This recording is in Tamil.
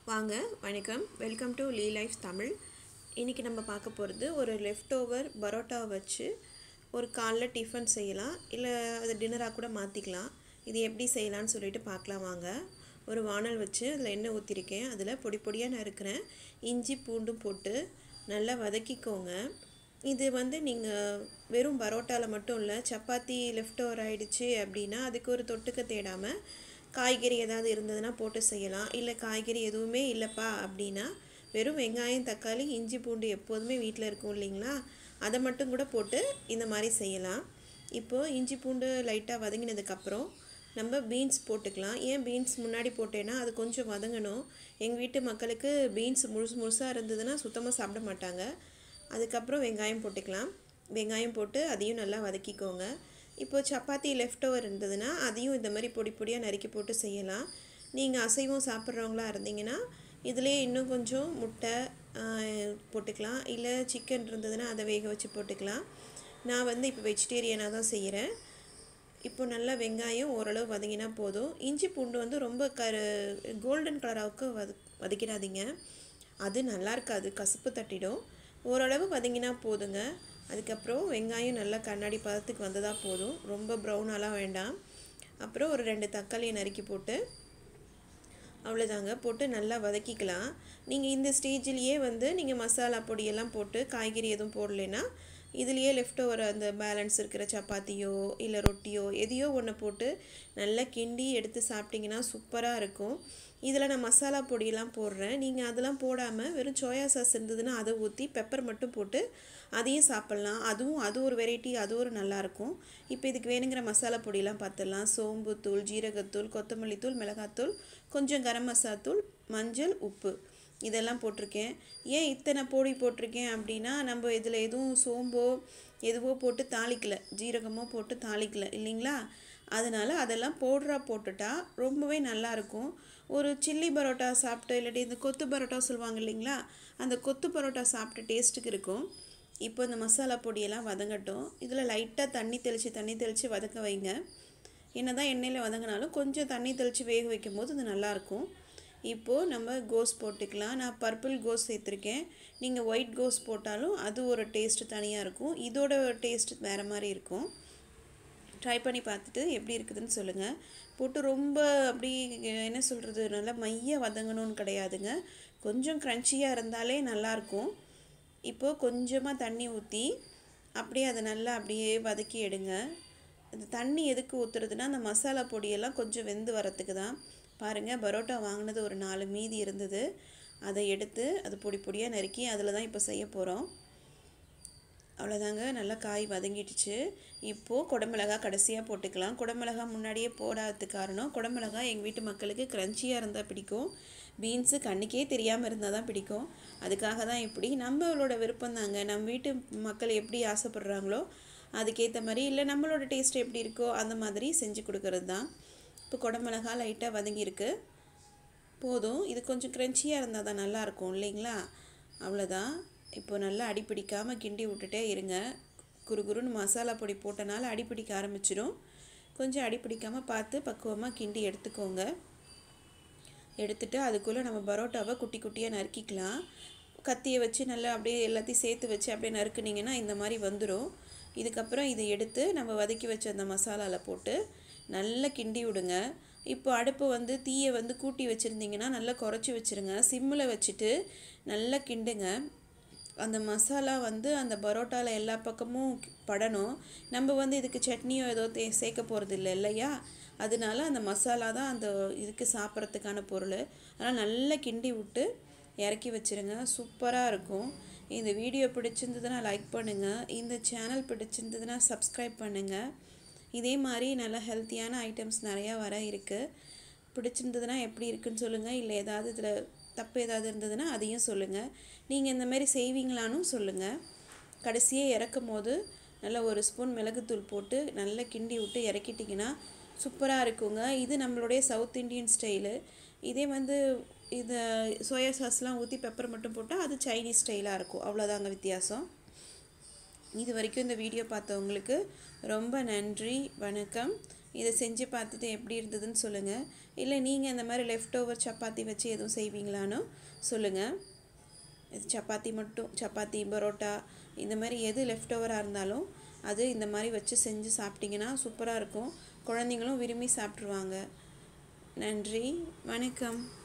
வாங்க வணக்கம் welcome to Lee life Tamil இன்றைக்கி நம்ம பார்க்க போகிறது ஒரு லெஃப்ட் ஓவர் பரோட்டா வச்சு ஒரு காலைல டிஃபன் செய்யலாம் இல்லை அது டின்னராக கூட மாற்றிக்கலாம் இது எப்படி செய்யலாம்னு சொல்லிட்டு பார்க்கலாம் வாங்க ஒரு வானல் வச்சு அதில் எண்ணெய் ஊற்றிருக்கேன் அதில் பொடி பொடியாக நறுக்கிறேன் இஞ்சி பூண்டும் போட்டு நல்லா வதக்கிக்கோங்க இது வந்து நீங்கள் வெறும் பரோட்டாவில் மட்டும் இல்லை சப்பாத்தி லெஃப்ட் ஓவர் ஆயிடுச்சு அப்படின்னா அதுக்கு ஒரு தொட்டுக்க தேடாமல் காய்கறி ஏதாவது இருந்ததுன்னா போட்டு செய்யலாம் இல்லை காய்கறி எதுவுமே இல்லைப்பா அப்படின்னா வெறும் வெங்காயம் தக்காளி இஞ்சி பூண்டு எப்போதுமே வீட்டில் இருக்கும் இல்லைங்களா அதை மட்டும் கூட போட்டு இந்த மாதிரி செய்யலாம் இப்போது இஞ்சி பூண்டு லைட்டாக வதங்கினதுக்கப்புறம் நம்ம பீன்ஸ் போட்டுக்கலாம் ஏன் பீன்ஸ் முன்னாடி போட்டேன்னா அது கொஞ்சம் வதங்கணும் எங்கள் வீட்டு மக்களுக்கு பீன்ஸ் முழுசு முழுசாக இருந்ததுன்னா சுத்தமாக சாப்பிட மாட்டாங்க அதுக்கப்புறம் வெங்காயம் போட்டுக்கலாம் வெங்காயம் போட்டு அதையும் நல்லா வதக்கிக்கோங்க இப்போது சப்பாத்தி லெஃப்ட் ஓவர் இருந்ததுன்னா அதையும் இந்த மாதிரி பொடி பொடியாக நறுக்கி போட்டு செய்யலாம் நீங்கள் அசைவம் சாப்பிட்றவங்களா இருந்தீங்கன்னா இதுலேயே இன்னும் கொஞ்சம் முட்டை போட்டுக்கலாம் இல்லை சிக்கன் இருந்ததுன்னா அதை வேக வச்சு போட்டுக்கலாம் நான் வந்து இப்போ வெஜிடேரியனாக தான் செய்கிறேன் இப்போ நல்லா வெங்காயம் ஓரளவு வதங்கினா போதும் இஞ்சி பூண்டு வந்து ரொம்ப கரு கோல்டன் கலராவுக்கு வத வதக்கிடாதீங்க அது நல்லா இருக்காது கசப்பு தட்டிடும் ஓரளவு வதங்கினா போதுங்க அதுக்கப்புறம் வெங்காயம் நல்லா கண்ணாடி பதத்துக்கு வந்ததாக போதும் ரொம்ப ப்ரௌனாலாம் வேண்டாம் அப்புறம் ஒரு ரெண்டு தக்காளியை நறுக்கி போட்டு அவ்வளோதாங்க போட்டு நல்லா வதக்கிக்கலாம் நீங்கள் இந்த ஸ்டேஜ்லேயே வந்து நீங்கள் மசாலா பொடியெல்லாம் போட்டு காய்கறி எதுவும் போடலைன்னா இதுலேயே லெஃப்ட் ஓவர் அந்த பேலன்ஸ் இருக்கிற சப்பாத்தியோ இல்லை ரொட்டியோ எதையோ ஒன்று போட்டு நல்லா கிண்டி எடுத்து சாப்பிட்டிங்கன்னா சூப்பராக இருக்கும் இதில் நான் மசாலா பொடியெல்லாம் போடுறேன் நீங்கள் அதெல்லாம் போடாமல் வெறும் சோயா சாஸ் இருந்ததுன்னா அதை ஊற்றி பெப்பர் மட்டும் போட்டு அதையும் சாப்பிட்லாம் அதுவும் அது ஒரு வெரைட்டி அது ஒரு நல்லாயிருக்கும் இப்போ இதுக்கு வேணுங்கிற மசாலா பொடியெல்லாம் பார்த்துடலாம் சோம்பு தூள் ஜீரகத்தூள் கொத்தமல்லி தூள் மிளகாத்தூள் கொஞ்சம் கரம் மசாலா தூள் மஞ்சள் உப்பு இதெல்லாம் போட்டிருக்கேன் ஏன் இத்தனை பொடி போட்டிருக்கேன் அப்படின்னா நம்ம இதில் எதுவும் சோம்போ எதுவோ போட்டு தாளிக்கலை ஜீரகமோ போட்டு தாளிக்கலை இல்லைங்களா அதனால் அதெல்லாம் பவுட்ரா போட்டுட்டா ரொம்பவே நல்லாயிருக்கும் ஒரு சில்லி பரோட்டா சாப்பிட்டு இல்லாட்டி இந்த கொத்து பரோட்டா சொல்லுவாங்க இல்லைங்களா அந்த கொத்து பரோட்டா சாப்பிட்ட டேஸ்ட்டுக்கு இருக்கும் இப்போ இந்த மசாலா பொடியெல்லாம் வதங்கட்டும் இதில் லைட்டாக தண்ணி தெளித்து தண்ணி தெளித்து வதக்க வைங்க என்ன தான் எண்ணெயில் வதங்கினாலும் கொஞ்சம் தண்ணி தெளித்து வேக வைக்கும் போது அது நல்லாயிருக்கும் இப்போது நம்ம கோஸ் போட்டுக்கலாம் நான் பர்பிள் கோஸ் சேர்த்துருக்கேன் நீங்கள் ஒயிட் கோஸ் போட்டாலும் அது ஒரு டேஸ்ட்டு தனியாக இருக்கும் இதோட டேஸ்ட் வேறு மாதிரி இருக்கும் ட்ரை பண்ணி பார்த்துட்டு எப்படி இருக்குதுன்னு சொல்லுங்கள் போட்டு ரொம்ப அப்படி என்ன சொல்கிறது நல்லா மைய வதங்கணும்னு கிடையாதுங்க கொஞ்சம் க்ரன்ச்சியாக இருந்தாலே நல்லாயிருக்கும் இப்போது கொஞ்சமாக தண்ணி ஊற்றி அப்படியே அதை நல்லா அப்படியே வதக்கி எடுங்க அந்த தண்ணி எதுக்கு ஊற்றுறதுன்னா அந்த மசாலா பொடியெல்லாம் கொஞ்சம் வெந்து வரத்துக்கு தான் பாருங்கள் பரோட்டா வாங்கினது ஒரு நாலு மீதி இருந்தது அதை எடுத்து அது பொடி பொடியாக நறுக்கி அதில் தான் இப்போ செய்ய போகிறோம் அவ்வளோதாங்க நல்லா காய் வதங்கிடுச்சு இப்போது குடமிளகா கடைசியாக போட்டுக்கலாம் குடமிளகா முன்னாடியே போடாததுக்கு காரணம் குடமிளகா எங்கள் வீட்டு மக்களுக்கு க்ரன்ச்சியாக இருந்தால் பிடிக்கும் பீன்ஸு கண்ணுக்கே தெரியாமல் இருந்தால் தான் பிடிக்கும் அதுக்காக தான் இப்படி நம்மளோட விருப்பம் தாங்க நம்ம வீட்டு மக்கள் எப்படி ஆசைப்படுறாங்களோ அதுக்கேற்ற மாதிரி இல்லை நம்மளோட டேஸ்ட் எப்படி இருக்கோ அந்த மாதிரி செஞ்சு கொடுக்கறது தான் இப்போ குடமிளகா லைட்டாக வதங்கியிருக்கு போதும் இது கொஞ்சம் க்ரன்ச்சியாக இருந்தால் தான் நல்லாயிருக்கும் இல்லைங்களா அவ்வளோதான் இப்போ நல்லா அடிப்பிடிக்காமல் கிண்டி விட்டுட்டே இருங்க குறுகுறுன்னு மசாலா பொடி போட்டனால அடிப்பிடிக்க ஆரம்பிச்சிடும் கொஞ்சம் அடிப்பிடிக்காமல் பார்த்து பக்குவமாக கிண்டி எடுத்துக்கோங்க எடுத்துகிட்டு அதுக்குள்ளே நம்ம பரோட்டாவை குட்டி குட்டியாக நறுக்கிக்கலாம் கத்தியை வச்சு நல்லா அப்படியே எல்லாத்தையும் சேர்த்து வச்சு அப்படியே நறுக்குனிங்கன்னா இந்த மாதிரி வந்துடும் இதுக்கப்புறம் இதை எடுத்து நம்ம வதக்கி வச்ச அந்த மசாலாவில் போட்டு நல்லா கிண்டி விடுங்க இப்போ அடுப்பு வந்து தீயை வந்து கூட்டி வச்சுருந்தீங்கன்னா நல்லா குறைச்சி வச்சுருங்க சிம்மில் வச்சுட்டு நல்லா கிண்டுங்க அந்த மசாலா வந்து அந்த பரோட்டாவில் எல்லா பக்கமும் படணும் நம்ம வந்து இதுக்கு சட்னியோ ஏதோ தே சேர்க்க போகிறது இல்லை இல்லையா அதனால அந்த மசாலா தான் அந்த இதுக்கு சாப்பிட்றதுக்கான பொருள் அதனால் நல்லா கிண்டி விட்டு இறக்கி வச்சுருங்க சூப்பராக இருக்கும் இந்த வீடியோ பிடிச்சிருந்ததுன்னா லைக் பண்ணுங்கள் இந்த சேனல் பிடிச்சிருந்ததுன்னா சப்ஸ்கிரைப் பண்ணுங்கள் இதே மாதிரி நல்ல ஹெல்த்தியான ஐட்டம்ஸ் நிறையா வர இருக்குது பிடிச்சிருந்ததுன்னா எப்படி இருக்குன்னு சொல்லுங்கள் இல்லை ஏதாவது இதில் தப்பு ஏதாவது இருந்ததுன்னா அதையும் சொல்லுங்கள் நீங்கள் இந்த மாதிரி செய்வீங்களானும் சொல்லுங்கள் கடைசியே இறக்கும் போது நல்லா ஒரு ஸ்பூன் மிளகுத்தூள் போட்டு நல்லா கிண்டி விட்டு இறக்கிட்டிங்கன்னா சூப்பராக இருக்குங்க இது நம்மளுடைய சவுத் இண்டியன் ஸ்டைலு இதே வந்து இதை சோயா சாஸ்லாம் ஊற்றி பெப்பர் மட்டும் போட்டால் அது சைனீஸ் ஸ்டைலாக இருக்கும் அவ்வளோதாங்க வித்தியாசம் இது வரைக்கும் இந்த வீடியோ பார்த்தவங்களுக்கு ரொம்ப நன்றி வணக்கம் இதை செஞ்சு பார்த்துட்டு எப்படி இருந்ததுன்னு சொல்லுங்கள் இல்லை நீங்கள் இந்த மாதிரி லெஃப்ட் ஓவர் சப்பாத்தி வச்சு எதுவும் செய்வீங்களான்னு சொல்லுங்கள் இது சப்பாத்தி மட்டும் சப்பாத்தி பரோட்டா இந்த மாதிரி எது லெஃப்ட் ஓவராக இருந்தாலும் அது இந்த மாதிரி வச்சு செஞ்சு சாப்பிட்டிங்கன்னா சூப்பராக இருக்கும் குழந்தைங்களும் விரும்பி சாப்பிட்ருவாங்க நன்றி வணக்கம்